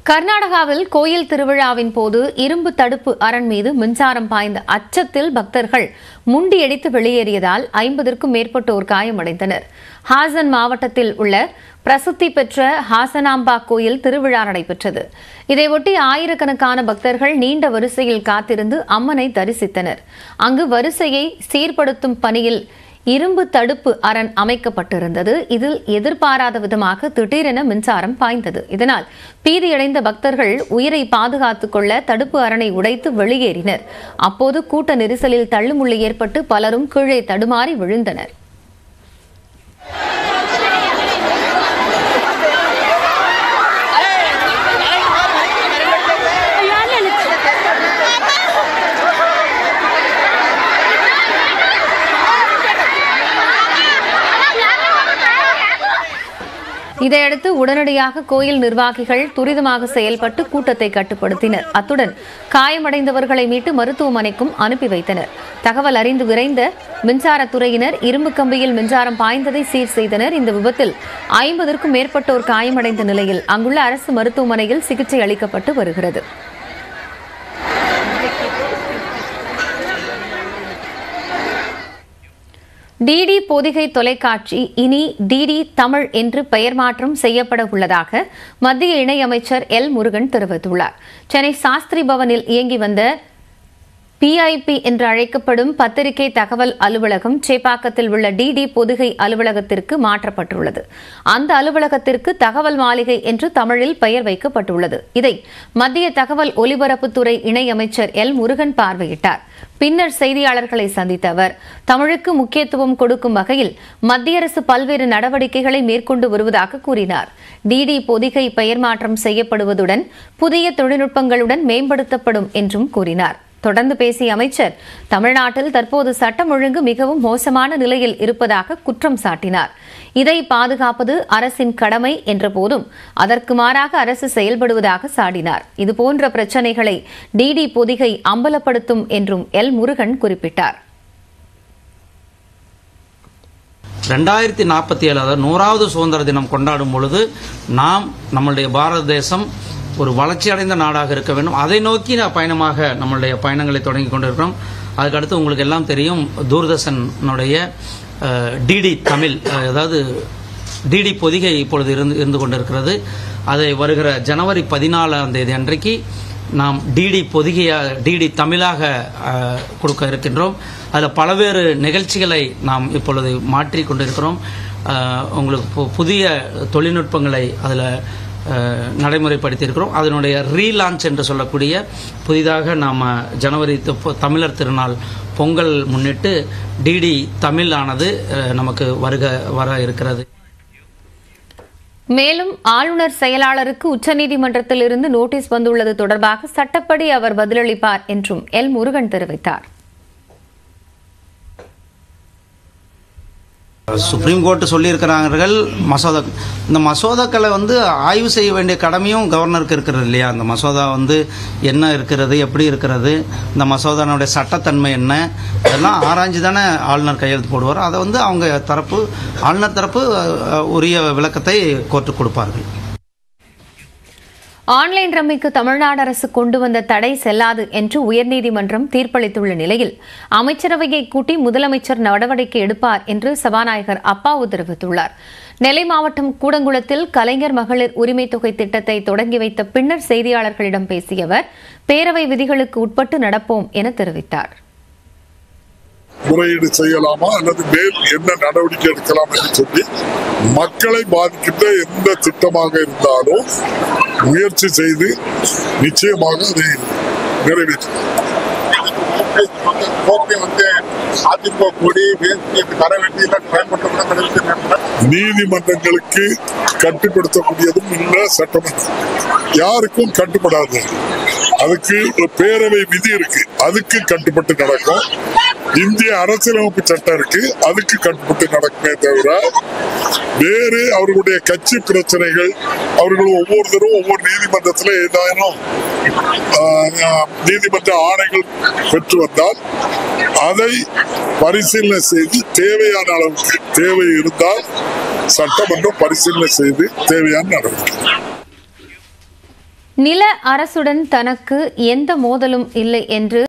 கர்நாடகாவில் கோயில் திருவிழாவின் போது இரும்பு தடுப்பு அரண் மீது மின்சாரம் பாய்ந்த அச்சத்தில் பக்தர்கள் முண்டியடித்து வெளியேறியதால் ஐம்பதற்கும் மேற்பட்டோர் காயமடைந்தனர் ஹாசன் மாவட்டத்தில் உள்ள பிரசித்தி பெற்ற ஹாசனாம்பா கோயில் திருவிழா நடைபெற்றது இதையொட்டி ஆயிரக்கணக்கான பக்தர்கள் நீண்ட வரிசையில் காத்திருந்து அம்மனை தரிசித்தனர் அங்கு வரிசையை சீர்படுத்தும் பணியில் இரும்பு தடுப்பு அரண் அமைக்கப்பட்டிருந்தது இதில் எதிர்பாராத விதமாக திடீரென மின்சாரம் பாய்ந்தது இதனால் பீதியடைந்த பக்தர்கள் உயிரை பாதுகாத்துக் கொள்ள தடுப்பு அரணை உடைத்து வெளியேறினர் அப்போது கூட்ட நெரிசலில் தள்ளுமுள்ளு ஏற்பட்டு பலரும் கீழே தடுமாறி விழுந்தனர் இதையடுத்து உடனடியாக கோயில் நிர்வாகிகள் துரிதமாக செயல்பட்டு கூட்டத்தை கட்டுப்படுத்தினர் அத்துடன் காயமடைந்தவர்களை மீட்டு மருத்துவமனைக்கும் அனுப்பி வைத்தனர் தகவல் அறிந்து விரைந்த மின்சாரத்துறையினர் இரும்பு கம்பியில் மின்சாரம் பாய்ந்ததை சீர் செய்தனர் இந்த விபத்தில் ஐம்பதற்கும் மேற்பட்டோர் காயமடைந்த நிலையில் அங்குள்ள அரசு மருத்துவமனையில் சிகிச்சை அளிக்கப்பட்டு வருகிறது டிடி பொதிகை தொலைக்காட்சி இனி டிடி தமிழ் என்று பெயர் மாற்றம் செய்யப்பட உள்ளதாக மத்திய இணையமைச்சர் எல் முருகன் தெரிவித்துள்ளார் சென்னை சாஸ்திரி பவனில் இயங்கி வந்த பிஐபி என்று அழைக்கப்படும் பத்திரிகை தகவல் அலுவலகம் சேப்பாக்கத்தில் உள்ள டிடி பொதுகை அலுவலகத்திற்கு மாற்றப்பட்டுள்ளது அந்த அலுவலகத்திற்கு தகவல் மாளிகை என்று தமிழில் பெயர் வைக்கப்பட்டுள்ளது இதை மத்திய தகவல் ஒலிபரப்புத்துறை இணையமைச்சர் எல் முருகன் பார்வையிட்டார் பின்னர் செய்தியாளர்களை சந்தித்த அவர் தமிழுக்கு முக்கியத்துவம் கொடுக்கும் வகையில் மத்திய அரசு பல்வேறு நடவடிக்கைகளை மேற்கொண்டு வருவதாக கூறினார் டிடி பொதிகை பெயர் மாற்றம் செய்யப்படுவதுடன் புதிய தொழில்நுட்பங்களுடன் மேம்படுத்தப்படும் என்றும் கூறினார் தொடர்ந்து பேசிய அமைச்சர் தமிழ்நாட்டில் தற்போது சட்டம் ஒழுங்கு மிகவும் மோசமான நிலையில் இருப்பதாக குற்றம் சாட்டினார் இதை பாதுகாப்பது அரசின் கடமை என்ற போதும் அதற்கு மாறாக அரசு செயல்படுவதாக சாடினார் இதுபோன்ற பிரச்சினைகளை டிடி பொதிகை அம்பலப்படுத்தும் என்றும் எல் முருகன் குறிப்பிட்டார் ரெண்டாயிரத்தி நாற்பத்தி ஏழு அதாவது நூறாவது சுதந்திர தினம் கொண்டாடும் பொழுது நாம் நம்மளுடைய பாரத தேசம் ஒரு வளர்ச்சி அடைந்த நாடாக இருக்க வேண்டும் அதை நோக்கி பயணமாக நம்மளுடைய பயணங்களை தொடங்கி கொண்டிருக்கிறோம் அதுக்கடுத்து உங்களுக்கு எல்லாம் தெரியும் தூர்தர்ஷனுடைய டிடி தமிழ் அஹ், அதாவது டிடி பொதிகை இப்பொழுது இருந்து இருந்து கொண்டிருக்கிறது அதை வருகிற ஜனவரி பதினாலாம் தேதி அன்றைக்கு நாம் டிடி பொதிகையா டிடி தமிழாக அஹ், கொடுக்க இருக்கின்றோம் அதில் பல்வேறு நிகழ்ச்சிகளை நாம் இப்பொழுது மாற்றி கொண்டிருக்கிறோம் அஹ், உங்களுக்கு பு- புதிய தொழில்நுட்பங்களை அதில் நடைமுறைப்படுத்தியிருக்கிறோம் அதனுடைய ரீலான்ச் என்று சொல்லக்கூடிய புதிதாக நாம் ஜனவரி து- தமிழர் திருநாள் பொங்கல் முன்னிட்டு டிடி தமிழ் ஆனது அஹ், நமக்கு வருக வர இருக்கிறது மேலும் ஆளுநர் செயலாளருக்கு உச்சநீதிமன்றத்தில் இருந்து நோட்டீஸ் வந்துள்ளது தொடர்பாக சட்டப்படி அவர் பதிலளிப்பார் என்றும் எல் முருகன் தெரிவித்தார் சுப்ரீம் கோர்ட் சொல்லியிருக்கிறார்கள் மசோதா இந்த மசோதாக்களை வந்து ஆய்வு செய்ய வேண்டிய கடமையும் கவர்னருக்கு இருக்கிறது இல்லையா அந்த மசோதா வந்து என்ன இருக்கிறது எப்படி இருக்கிறது இந்த மசோதானுடைய சட்டத்தன்மை என்ன இதெல்லாம் ஆராய்ஞ்சு தானே ஆளுநர் கையெழுத்து போடுவார் அதை வந்து அவங்க தரப்பு ஆளுநர் தரப்பு அஹ், உரிய விளக்கத்தை கோர்ட்டு கொடுப்பார்கள் ஆன்லைன் ரம்மிக்கு தமிழ்நாடு அரசு கொண்டு வந்த தடை செல்லாது என்று உயர்நீதிமன்றம் தீர்ப்பளித்துள்ள நிலையில் அமைச்சரவையை கூட்டி முதலமைச்சர் நடவடிக்கை எடுப்பார் என்று சபாநாயகர் அப்பாவு தெரிவித்துள்ளார் நெல்லை மாவட்டம் கூடங்குளத்தில் கலைஞர் மகளிர் உரிமைத் தொகை திட்டத்தை தொடங்கி வைத்த பின்னர் செய்தியாளர்களிடம் பேசிய அவர் பேரவை விதிகளுக்கு உட்பட்டு நடப்போம் என தெரிவித்தார் முறையீடு செய்யலாமா அல்லது மேல் என்ன நடவடிக்கை எடுக்கலாம் என்று சொல்லி மக்களை பாதிக்கின்ற எந்த திட்டமாக இருந்தாலும் முயற்சி செய்து நிச்சயமாக அதை நிறைவேற்றலாம் கோப்பை வந்து அதிமுக கூடி வேட்பு தர வேண்டிய பயன்படுத்த நீதிமன்றங்களுக்கு கட்டுப்படுத்தக்கூடியதும் இல்ல சட்டமன்றம் யாருக்கும் கட்டுப்படாது அதுக்கு ஒரு பேரவை விதி இருக்கு அதுக்கு கட்டுப்பட்டு நடக்கும் இந்திய அரசியலமைப்பு சட்டம் இருக்கு அதுக்கு கட்டுப்பட்டு நடக்குமே தவிர வேறு அவர்களுடைய கட்சி பிரச்சனைகள் அவர்கள் ஒவ்வொருத்தரும் ஒவ்வொரு நீதிமன்றத்தில் ஏதாயினும் ஆஹ், நீதிமன்ற ஆணைகள் பெற்று வந்தால் அதை பரிசீலனை செய்து தேவையான அளவுக்கு தேவை இருந்தால் சட்டமன்றம் பரிசீலனை செய்து தேவையான நடவடிக்கை நில அரசுடன் தனக்கு எந்த மோதலும் இல்லை என்று